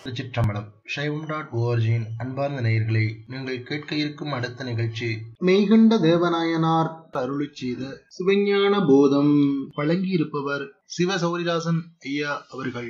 திருச்சிற்றம்பலம் சைவம் டாட் ஓஆர்ஜியின் அன்பார்ந்த நேயர்களே நீங்கள் கேட்க இருக்கும் அடுத்த நிகழ்ச்சி மெய்கண்ட தேவநாயனார் அருளிச் செய்த சிவஞான போதம் வழங்கியிருப்பவர் சிவ சௌரிதாசன் ஐயா அவர்கள்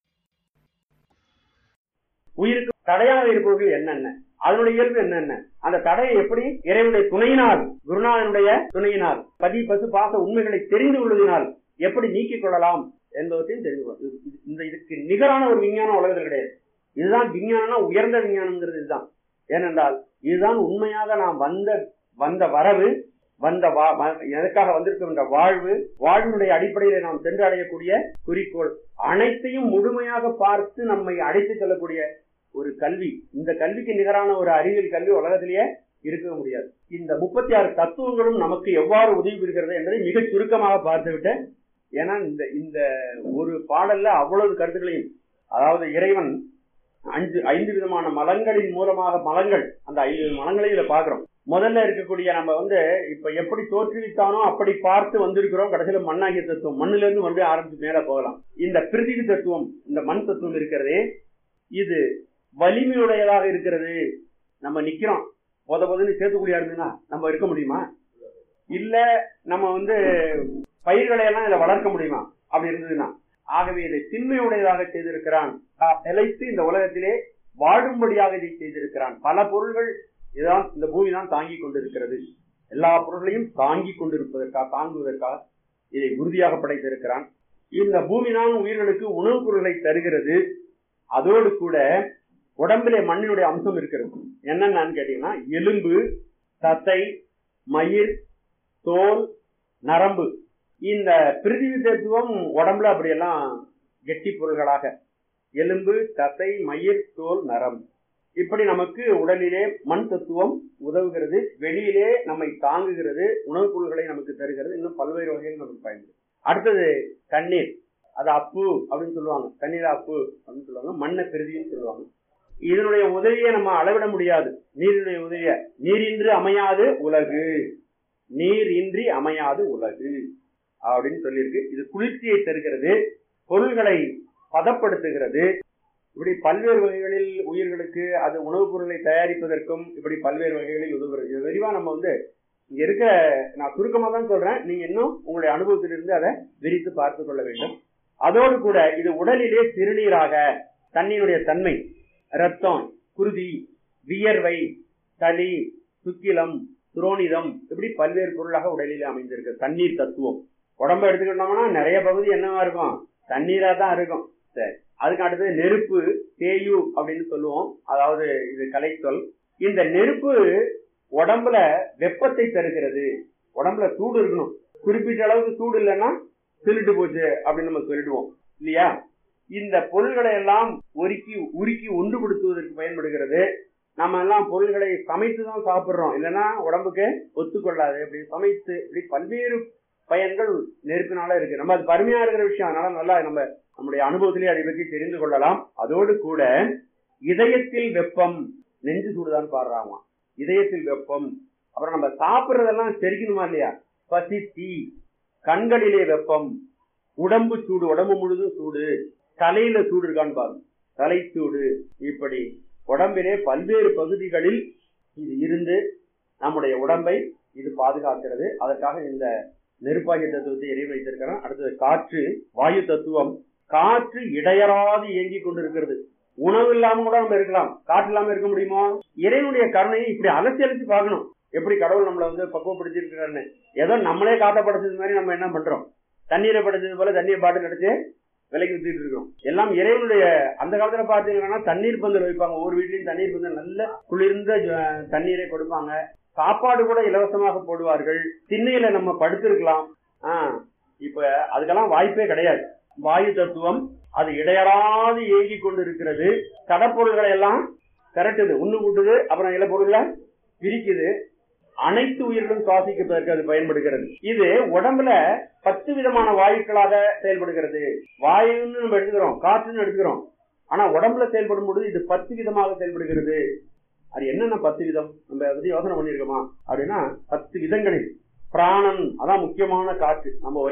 உயிருக்கு தடையாக இருப்பவர்கள் என்னென்ன அதனுடைய இயல்பு என்னென்ன அந்த தடையை எப்படி இறைவனுடைய துணையினால் குருநாதனுடைய துணையினால் பதி பசு பாச உண்மைகளை தெரிந்து கொள்வதனால் எப்படி நீக்கிக் கொள்ளலாம் என்பவற்றையும் தெரிந்து கொள்ள இது- இது- இந்த இதுக்கு நிகரான ஒரு விஞ்ஞானம் உலகத்தில் கிடையாது இதுதான் விஞ்ஞானம்னா உயர்ந்த விஞ்ஞானம்ங்கிறது இதுதான் ஏனென்றால் இதுதான் உண்மையாக நாம் வந்த வந்த வரவு வந்த வா- வ- எதற்காக வந்திருக்கின்ற வாழ்வு வாழ்வினுடைய அடிப்படையில நாம் சென்று அடையக்கூடிய குறிக்கோள் அனைத்தையும் முழுமையாக பார்த்து நம்மை அழைத்து செல்லக்கூடிய ஒரு கல்வி இந்த கல்விக்கு நிகரான ஒரு அறிவியல் கல்வி உலகத்திலேயே இருக்க முடியாது இந்த முப்பத்தி ஆறு தத்துவங்களும் நமக்கு எவ்வாறு உதவி புரிகிறது என்பதை மிக சுருக்கமாக பார்த்துவிட்டு ஏன்னா இந்த இந்த ஒரு பாடல்ல அவ்வளவு கருத்துக்களையும் அதாவது இறைவன் அஞ்சு ஐந்து விதமான மலங்களின் மூலமாக மலங்கள் அந்த ஐந்து மலங்களையும் இதை பார்க்கிறோம் முதல்ல இருக்கக்கூடிய நம்ம வந்து இப்ப எப்படி தோற்றுவித்தானோ அப்படி பார்த்து வந்திருக்கிறோம் கடைசியில மண்ணாகிய தத்துவம் மண்ணுல இருந்து மறுபடியும் ஆரம்பிச்சு மேல போகலாம் இந்த பிரிதிவி தத்துவம் இந்த மண் தத்துவம் இருக்கிறதே இது வலிமையுடையதாக இருக்கிறது நம்ம நிக்கிறோம் போத போதுன்னு சேர்த்துக்குடியா இருந்ததுன்னா நம்ம இருக்க முடியுமா இல்ல நம்ம வந்து பயிர்களை எல்லாம் இதை வளர்க்க முடியுமா அப்படி இருந்ததுன்னா ஆகவே இதை திண்மையுடையதாக செய்திருக்கிறான் ஆஹ் நிலைத்து இந்த உலகத்திலே வாழும்படியாக இதை செய்திருக்கிறான் பல பொருள்கள் இதான் இந்த பூமி தான் தாங்கி கொண்டிருக்கிறது எல்லா பொருள்களையும் தாங்கி கொண்டிருப்பதற்காக தாங்குவதற்காக இதை உறுதியாக படைத்திருக்கிறான் இந்த பூமி தான் உயிர்களுக்கு உணவுப் பொருள்களை தருகிறது அதோடு கூட உடம்பிலே மண்ணினுடைய அம்சம் இருக்கிறது என்னென்னு கேட்டீங்கன்னா எலும்பு தசை மயிர் தோல் நரம்பு இந்த பிரிதிவி தத்துவம் உடம்புல அப்படியெல்லாம் கெட்டி பொருள்களாக எலும்பு தசை மயிர் தோல் நரம்பு இப்படி நமக்கு உடலிலே மண் தத்துவம் உதவுகிறது வெளியிலே நம்மை தாங்குகிறது உணவுப் பொருள்களை நமக்கு தருகிறது இன்னும் பல்வேறு வகையில் நமக்கு பயன்படுது அடுத்தது தண்ணீர் அது அப்பு அப்படின்னு சொல்லுவாங்க தண்ணீர் அப்பு அப்படின்னு சொல்லுவாங்க மண்ணை பெருதின்னு சொல்லுவாங்க இதனுடைய உதவியை நம்ம அளவிட முடியாது நீரினுடைய உதவிய நீரின்றி அமையாது உலகு நீர் இன்றி அமையாது உலகு அப்படின்னு சொல்லியிருக்கு இது குளிர்ச்சியை தருகிறது பொருள்களை பதப்படுத்துகிறது இப்படி பல்வேறு வகைகளில் உயிர்களுக்கு அது உணவுப் பொருளை தயாரிப்பதற்கும் இப்படி பல்வேறு வகைகளில் உதவுகிறது இது விரிவா நம்ம வந்து இங்க இருக்க நான் சுருக்கமா தான் சொல்றேன் நீங்க இன்னும் உங்களுடைய அனுபவத்திலிருந்து அதை விரித்து பார்த்து கொள்ள வேண்டும் அதோடு கூட இது உடலிலே சிறுநீராக தண்ணீருடைய தன்மை ரத்தம் குருதி வியர்வை சளி சுக்கிலம் துரோணிதம் இப்படி பல்வேறு பொருளாக உடலிலே அமைந்திருக்கு தண்ணீர் தத்துவம் உடம்ப எடுத்துக்கிட்டோம்னா நிறைய பகுதி என்னவா இருக்கும் தண்ணீரா தான் இருக்கும் சரி அதுக்கு அடுத்தது நெருப்பு தேயு அப்படின்னு சொல்லுவோம் அதாவது இது கலைச்சொல் இந்த நெருப்பு உடம்புல வெப்பத்தை தருகிறது உடம்புல சூடு இருக்கணும் குறிப்பிட்ட அளவுக்கு சூடு இல்லைன்னா திருட்டு போச்சு அப்படின்னு நம்ம சொல்லிடுவோம் இல்லையா இந்த பொருள்களை எல்லாம் ஒருக்கி உருக்கி ஒன்றுபடுத்துவதற்கு பயன்படுகிறது நம்ம எல்லாம் பொருள்களை சமைத்து தான் சாப்பிடுறோம் இல்லைன்னா உடம்புக்கு ஒத்துக்கொள்ளாது அப்படி சமைத்து இப்படி பல்வேறு பயன்கள் நெருப்பினால இருக்கு நம்ம அது பருமையா இருக்கிற விஷயம் அதனால நல்லா நம்ம நம்முடைய அனுபவத்திலே அதை பற்றி தெரிந்து கொள்ளலாம் அதோடு கூட இதயத்தில் வெப்பம் நெஞ்சு சூடுதான் பாடுறாங்க இதயத்தில் வெப்பம் அப்புறம் நம்ம சாப்பிடுறதெல்லாம் செரிக்கணுமா இல்லையா பசி தீ கண்களிலே வெப்பம் உடம்பு சூடு உடம்பு முழுதும் சூடு தலையில சூடு இருக்கான்னு பாருங்க தலை சூடு இப்படி உடம்பிலே பல்வேறு பகுதிகளில் இது இருந்து நம்முடைய உடம்பை இது பாதுகாக்கிறது அதற்காக இந்த நெருப்பாகிய தத்துவத்தை எரிய வைத்திருக்கிறோம் அடுத்தது காற்று வாயு தத்துவம் காற்று இடையறாது இயங்கிக் கொண்டிருக்கிறது உணவு இல்லாம கூட நம்ம இருக்கலாம் காற்று இல்லாம இருக்க முடியுமா இறைவனுடைய கருணையை இப்படி அலசி அலசி பார்க்கணும் எப்படி கடவுள் நம்மளை வந்து பக்குவப்படுத்திருக்கிறாருன்னு ஏதோ நம்மளே காத்த படைச்சது மாதிரி நம்ம என்ன பண்றோம் தண்ணீரை படைச்சது போல தண்ணியை பாட்டில் அடிச்சு விலைக்கு வித்துட்டு இருக்கோம் எல்லாம் இறைவனுடைய அந்த காலத்துல பாத்தீங்கன்னா தண்ணீர் பந்தல் வைப்பாங்க ஒவ்வொரு வீட்லயும் தண்ணீர் பந்தல் நல்ல குளிர்ந்த ஜ- தண்ணீரை கொடுப்பாங்க சாப்பாடு கூட இலவசமாக போடுவார்கள் திண்ணையில நம்ம படுத்திருக்கலாம் ஆஹ் இப்ப அதுக்கெல்லாம் வாய்ப்பே கிடையாது வாயு தத்துவம் அது இடையறாது இயங்கி கொண்டு இருக்கிறது கடப்பொருள்களை எல்லாம் திரட்டுது உண்ணு கூட்டுது அப்புறம் இல பொருள்களை பிரிக்குது அனைத்து உயிர்களும் சுவாசிப்பதற்கு அது பயன்படுகிறது இது உடம்புல பத்து விதமான வாயுக்களாக செயல்படுகிறது வாயுன்னு நம்ம எடுத்துக்கிறோம் காற்றுன்னு எடுத்துக்கிறோம் ஆனா உடம்புல செயல்படும் பொழுது இது பத்து விதமாக செயல்படுகிறது அது என்னென்ன பத்து விதம் நம்ம அதை பத்தி யோசனை பண்ணிருக்கோமா அப்படின்னா பத்து விதங்களில் பிராணன் அதான் முக்கியமான காற்று நம்ம